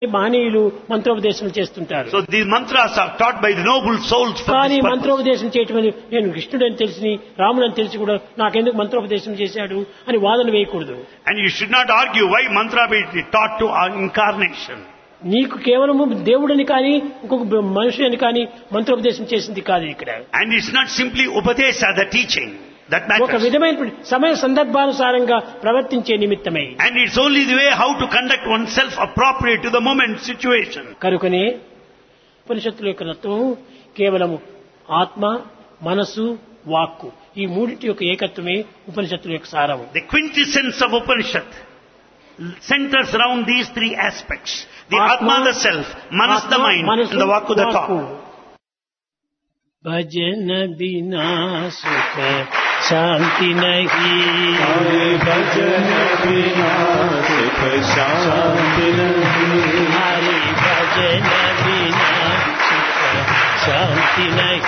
మహనీయులు మంత్రోపదేశం చేస్తుంటారు So these mantras are taught by the noble souls for కానీ this purpose. మంత్రోపదేశం చేయటం అని నేను కృష్ణుడని తెలిసి రాముడని తెలిసి కూడా నాకెందుకు మంత్రోపదేశం చేశాడు అని వాదన వేయకూడదు And you should not argue why mantra be taught to our incarnation. నీకు కేవలము దేవుడని కానీ ఇంకొక మనిషి అని కానీ మంత్రోపదేశం చేసింది కాదు ఇక్కడ And it's not simply upadesha, the teaching, that ఒక matters. విధమైన సమయ సందర్భానుసారంగా ప్రవర్తించే నిమిత్తమై And it's only the way how to conduct oneself appropriate to the moment situation. కనుకనే ఉపనిషత్తుల యొక్క తత్వం కేవలము ఆత్మ మనసు వాక్కు ఈ మూడింటి యొక్క ఏకత్వమే ఉపనిషత్తుల యొక్క సారము The quintessence of Upanishad centers around these three aspects. The Atma, Atma, the self, Manas, the ఆత్మ, mind, మనసు, and the Vakku, the వాక్కు. thought. భజన బినా సుఖ శాంతి నహి भजन बिना सुख शांति नहीं హరి భజన బినా సుఖ శాంతి నహి